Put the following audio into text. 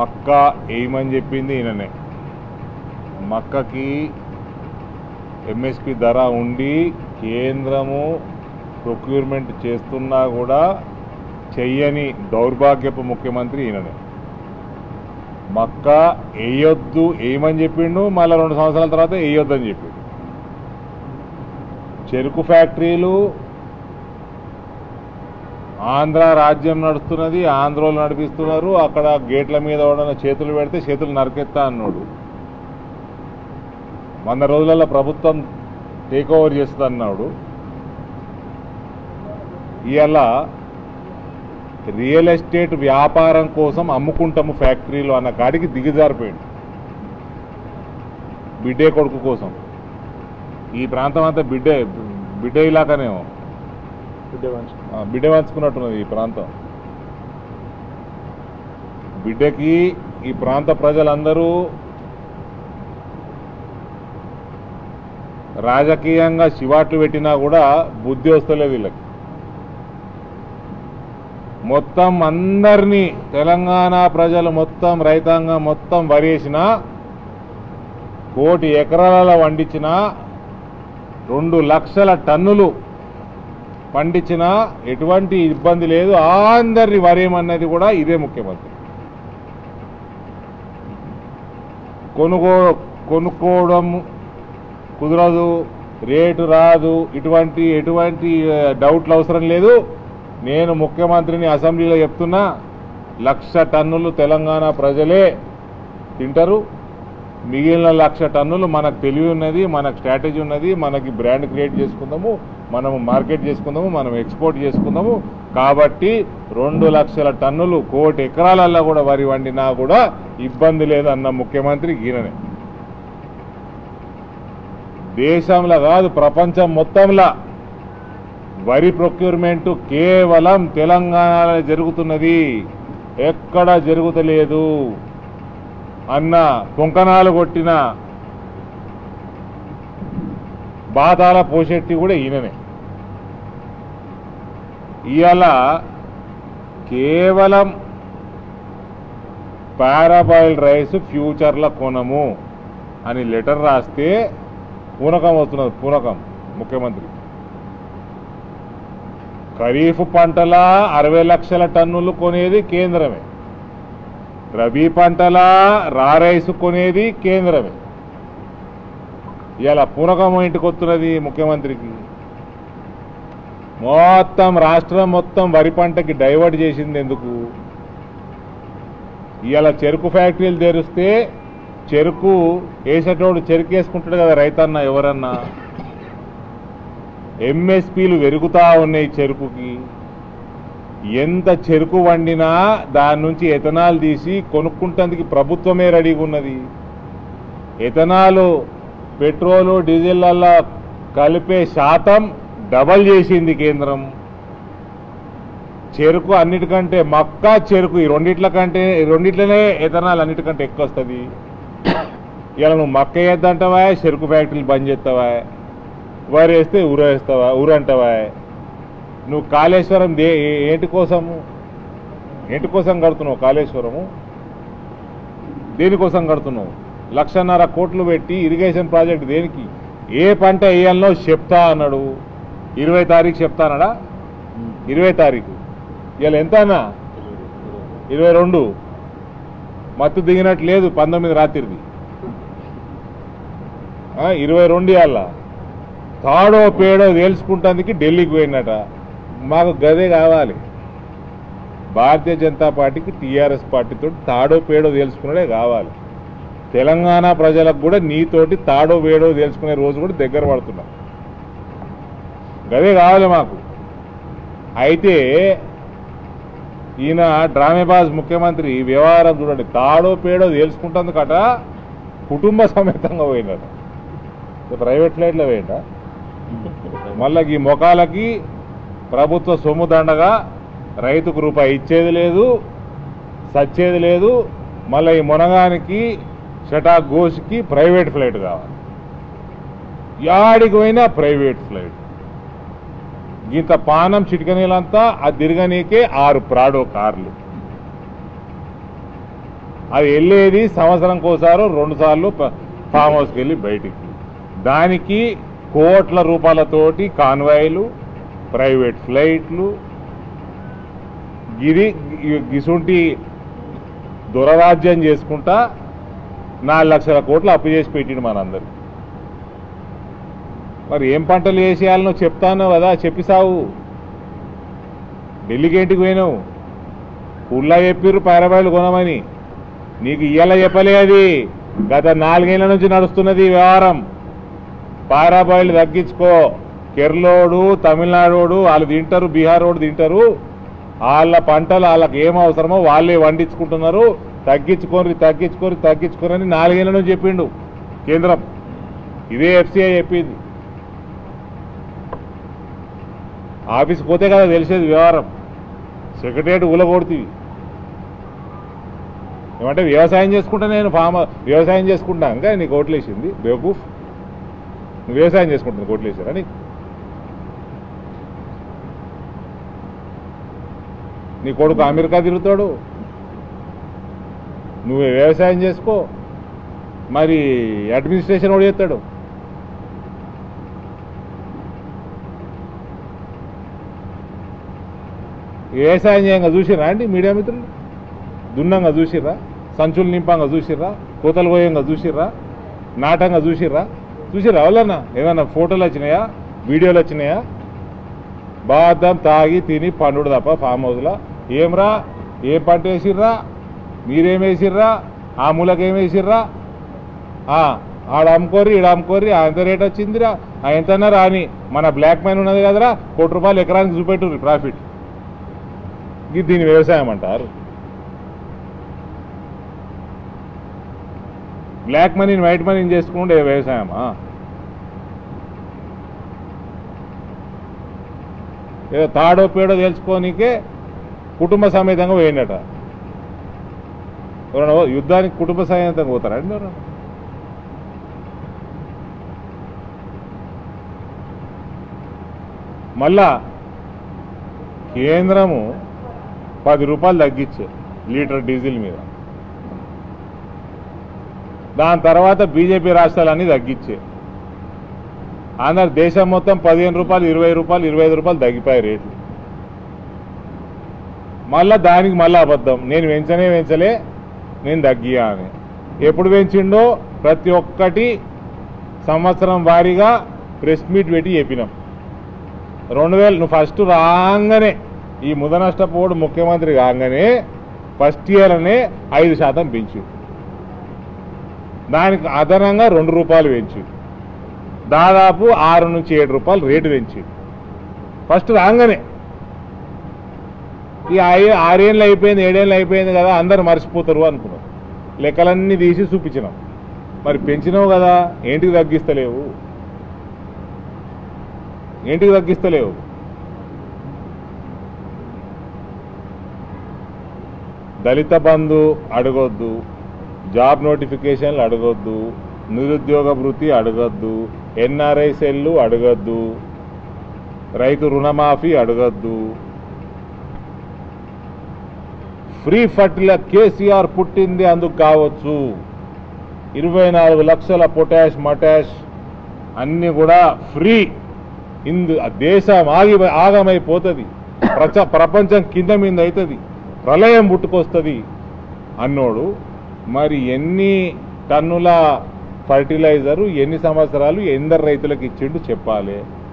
మక్క వేయమని చెప్పింది ఈయననే మక్కకి ఎంఎస్పి ధర ఉండి కేంద్రము ప్రొక్యూర్మెంట్ చేస్తున్నా కూడా చెయ్యని దౌర్భాగ్యపు ముఖ్యమంత్రి ఈయననే మక్క వేయొద్దు వేయమని చెప్పిండు మళ్ళీ రెండు సంవత్సరాల తర్వాత వేయొద్దు అని చెప్పిండు చెరుకు ఫ్యాక్టరీలు ఆంధ్ర రాజ్యం నడుస్తున్నది ఆంధ్రోలు నడిపిస్తున్నారు అక్కడ గేట్ల మీద ఎవడన్నా చేతులు పెడితే చేతులు నరికెత్తా అన్నాడు వంద రోజులలో ప్రభుత్వం టేక్ ఓవర్ చేస్తుంది అన్నాడు ఇవాళ రియల్ ఎస్టేట్ వ్యాపారం కోసం అమ్ముకుంటాము ఫ్యాక్టరీలు అన్న కాడికి దిగజారిపోయింది బిడ్డే కొడుకు కోసం ఈ ప్రాంతం అంతా బిడ్డే బిడ్డే ఇలాకనేమో ఆ, బిడ్డ వంచుకున్నట్టున్నది ఈ ప్రాంతం బిడ్డకి ఈ ప్రాంత ప్రజలందరూ రాజకీయంగా శివాట్లు పెట్టినా కూడా బుద్ధి వస్తలేదు వీళ్ళకి మొత్తం అందరినీ తెలంగాణ ప్రజలు మొత్తం రైతాంగం మొత్తం వరేసిన కోటి ఎకరాల వండించిన రెండు లక్షల టన్నులు పండించినా ఎటువంటి ఇబ్బంది లేదు అందరిని వరేయమన్నది కూడా ఇదే ముఖ్యమంత్రి కొనుగో కొనుక్కోవడం కుదరదు రేటు రాదు ఇటువంటి ఎటువంటి ఆ, డౌట్లు అవసరం లేదు నేను ముఖ్యమంత్రిని అసెంబ్లీలో చెప్తున్నా లక్ష టన్నులు తెలంగాణ ప్రజలే తింటారు మిగిలిన లక్ష టన్నులు మనకు తెలివి ఉన్నది మనకు స్ట్రాటజీ ఉన్నది మనకి బ్రాండ్ క్రియేట్ చేసుకుందాము మనము మార్కెట్ చేసుకుందాము మనం ఎక్స్పోర్ట్ చేసుకుందాము కాబట్టి రెండు లక్షల టన్నులు కోటి ఎకరాలల్లో కూడా వరి వండినా కూడా ఇబ్బంది లేదు అన్న ముఖ్యమంత్రి ఈయననే దేశంలో కాదు ప్రపంచం మొత్తంలో వరి ప్రొక్యూర్మెంట్ కేవలం తెలంగాణలో జరుగుతున్నది ఎక్కడ జరుగుతలేదు అన్న పొంకనాలు కొట్టిన బాతాల పోషెట్టి కూడా ఈయననే ఇవాళ కేవలం పారాబాయిల్ రైస్ ఫ్యూచర్ల కొనము అని లెటర్ రాస్తే పూనకం వస్తున్నది పూనకం ముఖ్యమంత్రి ఖరీఫ్ పంటల అరవై లక్షల టన్నులు కొనేది కేంద్రమే రబీ పంటల రా రైస్ కొనేది కేంద్రమే ఇలా పూనకం ఇంటికి వస్తున్నది ముఖ్యమంత్రికి మొత్తం రాష్ట్రం మొత్తం వరి పంటకి డైవర్ట్ చేసింది ఎందుకు ఇవాళ చెరుకు ఫ్యాక్టరీలు తెరిస్తే చెరుకు వేసేటోడు చెరుకు వేసుకుంటాడు కదా రైతన్న ఎవరన్నా ఎంఎస్పీలు పెరుగుతా ఉన్నాయి చెరుకుకి ఎంత చెరుకు వండినా దాని నుంచి ఎథనాల్ తీసి కొనుక్కుంటందుకు ప్రభుత్వమే రెడీగా ఉన్నది ఎథనాలు పెట్రోలు డీజిల్లల్లో కలిపే శాతం డబల్ చేసింది కేంద్రం చెరుకు అన్నిటికంటే మక్క చెరుకు ఈ రెండిట్ల కంటే ఈ రెండిట్లనే ఎథనాల్ అన్నిటికంటే ఎక్కువ వస్తుంది ఇలా నువ్వు మక్క వేద్దంటావా చెరుకు ఫ్యాక్టరీలు బంద్ చేస్తావా వరి వేస్తే ఊర వేస్తావా ఊరంటావా నువ్వు కాళేశ్వరం దే ఏ- ఏంటి కోసము ఏంటి కోసం కడుతున్నావు కాళేశ్వరము దేనికోసం కడుతున్నావు లక్షన్నర కోట్లు పెట్టి ఇరిగేషన్ ప్రాజెక్ట్ దేనికి ఏ పంట వేయాలనో చెప్తా అన్నాడు ఇరవై తారీఖు చెప్తా అన్నాడా ఇరవై తారీఖు ఇవాళ ఎంత అన్నా ఇరవై రెండు మత్తు దిగినట్టు లేదు పంతొమ్మిది రాత్రిది ఆ, ఇరవై రెండు ఇవాళ తాడో పేడో తేల్చుకుంటానికి ఢిల్లీకి పోయినట మాకు గదే కావాలి భారతీయ జనతా పార్టీకి టీఆర్ఎస్ పార్టీతో తాడో పేడో తేల్చుకునేదే కావాలి తెలంగాణ ప్రజలకు కూడా నీతోటి తాడో వేడో తేల్చుకునే రోజు కూడా దగ్గర పడుతున్నా గదే కావాలి మాకు అయితే ఈయన డ్రామేబాజ్ ముఖ్యమంత్రి వ్యవహారం చూడండి తాడో పేడో తేల్చుకుంటందుకట కుటుంబ సమేతంగా పోయినట ప్రైవేట్ ఫ్లైట్లో పోయింట మళ్ళీ ఈ మొఖాలకి ప్రభుత్వ సొమ్ము దండగా రైతుకు రూపాయి ఇచ్చేది లేదు సచ్చేది లేదు మళ్ళీ ఈ మునగానికి షటా ఘోష్కి ప్రైవేట్ ఫ్లైట్ కావాలి యాడికి పోయినా ప్రైవేట్ ఫ్లైట్ ఇంత పానం చిటికనీలంతా ఆ తిరగనీకే ఆరు ప్రాడో కార్లు అది వెళ్ళేది సంవత్సరంకోసారి రెండు సార్లు ప- ఫామ్ హౌస్కి వెళ్ళి బయటికి దానికి కోట్ల రూపాయలతోటి కాన్వాయ్లు ప్రైవేట్ ఫ్లైట్లు గిరి గి- గిసుంటి దురరాజ్యం చేసుకుంటా నాలుగు లక్షల కోట్లు అప్పు చేసి పెట్టిండు మనందరు మరి ఏం పంటలు వేసేయాలనో చెప్తాను కదా చెప్పిసావు ఢిల్లీకి ఏంటికి పోయినావు ఊళ్ళో చెప్పిర్రు పారబాయిలు కొనమని నీకు ఇయ్యాల చెప్పలే అది గత నాలుగేళ్ల నుంచి నడుస్తున్నది ఈ వ్యవహారం పారాబాయిలు తగ్గించుకో కేరళోడు తమిళనాడోడు వాళ్ళు తింటారు బీహార్ వాడు తింటారు వాళ్ళ పంటలు వాళ్ళకి ఏం అవసరమో వాళ్ళే వండించుకుంటున్నారు తగ్గించుకోరి తగ్గించుకోరి తగ్గించుకోరని నాలుగేళ్ల నుంచి చెప్పిండు కేంద్రం ఇదే ఎఫ్సిఐ చెప్పింది ఆఫీస్కి పోతే కదా తెలిసేది వ్యవహారం సెక్రటరియట్ ఊలగొడుతుంది ఏమంటే వ్యవసాయం చేసుకుంటా నేను ఫామ్ వ్యవసాయం చేసుకుంటా ఇంకా నీకు ఓట్లేసింది బేవకూఫ్ నువ్వు వ్యవసాయం చేసుకుంటుంది ఓట్లేసారా నీకు నీ కొడుకు అమెరికా తిరుగుతాడు నువ్వు వ్యవసాయం చేసుకో మరి అడ్మినిస్ట్రేషన్ కూడా చేస్తాడు వ్యవసాయం చేయంగా చూసిర్రా అండి మీడియా మిత్రులు దున్నంగా చూసిర్రా సంచులు నింపంగా చూసిర్రా కోతలు పోయంగా చూసిర్రా నాటంగా చూసిర్రా చూసిర్రా వాళ్ళన్నా ఏమన్నా ఫోటోలు వచ్చినాయా వీడియోలు వచ్చినాయా బాదం తాగి తిని పండుడు తప్ప ఫామ్ హౌస్లో ఏమ్రా ఏం పంట వేసిర్రా మీరేం వేసిర్రా ఆ మూలకి ఏం వేసిర్రా ఆ, ఆడ అమ్ముకోర్రి ఈడ అమ్ముకోర్రి ఆ ఎంత రేట్ వచ్చిందిరా ఆ ఎంతన్నా రాని మన బ్లాక్ మైన్ ఉన్నది కదరా కోటి రూపాయలు ఎకరానికి చూపెట్టుర్రి ప్రాఫిట్ ఇది దీని వ్యవసాయం అంటారు బ్లాక్ మనీని వైట్ మనీని చేసుకుంటే వ్యవసాయమా ఏదో తాడో పేడో తెలుసుకోనికే కుటుంబ సమేతంగా పోయిండట ఎవరన్నా పో- యుద్ధానికి కుటుంబ సమేతంగా పోతారా అండి ఎవరన్నా మళ్ళా కేంద్రము పది రూపాయలు తగ్గించే లీటర్ డీజిల్ మీద దాని తర్వాత బీజేపీ రాష్ట్రాలన్నీ తగ్గించే ఆంధ్ర దేశం మొత్తం పదిహేను రూపాయలు ఇరవై రూపాయలు ఇరవై ఐదు రూపాయలు తగ్గిపోయాయి రేట్లు మళ్ళా దానికి మళ్ళా అబద్ధం నేను పెంచనే పెంచలే నేను తగ్గియా అని ఎప్పుడు పెంచిండో ప్రతి ఒక్కటి సంవత్సరం వారీగా ప్రెస్ మీట్ పెట్టి చెప్పినాం రెండు వేలు నువ్వు ఫస్ట్ రాగానే ఈ ముదనష్టపోడు ముఖ్యమంత్రి కాగానే ఫస్ట్ ఇయర్ అనే ఐదు శాతం పెంచు దానికి అదనంగా రెండు రూపాయలు పెంచు దాదాపు ఆరు నుంచి ఏడు రూపాయలు రేటు పెంచి ఫస్ట్ రాగానే ఈ ఐ- ఆరేళ్ళు అయిపోయింది ఏడేళ్ళు అయిపోయింది కదా అందరు మర్చిపోతారు అనుకున్నాం లెక్కలన్నీ తీసి చూపించినాం మరి పెంచినావు కదా ఏంటికి తగ్గిస్తలేవు ఏంటికి తగ్గిస్తలేవు దళిత బంధు అడగొద్దు జాబ్ నోటిఫికేషన్లు అడగొద్దు నిరుద్యోగ వృత్తి అడగొద్దు ఎన్ఆర్ఐ సెల్లు అడగొద్దు రైతు రుణమాఫీ అడగొద్దు ఫ్రీ ఫర్టిలైజర్ కేసీఆర్ పుట్టింది అందుకు కావచ్చు ఇరవై నాలుగు లక్షల పొటాష్ మటాష్ అన్ని కూడా ఫ్రీ ఇందు ఆ దేశం ఆగి ఆగమైపోతుంది ప్రచ ప్రపంచం కింద మీద అవుతుంది ప్రళయం పుట్టుకొస్తుంది అన్నోడు మరి ఎన్ని టన్నుల ఫర్టిలైజరు ఎన్ని సంవత్సరాలు ఎందరు రైతులకు ఇచ్చిండు చెప్పాలి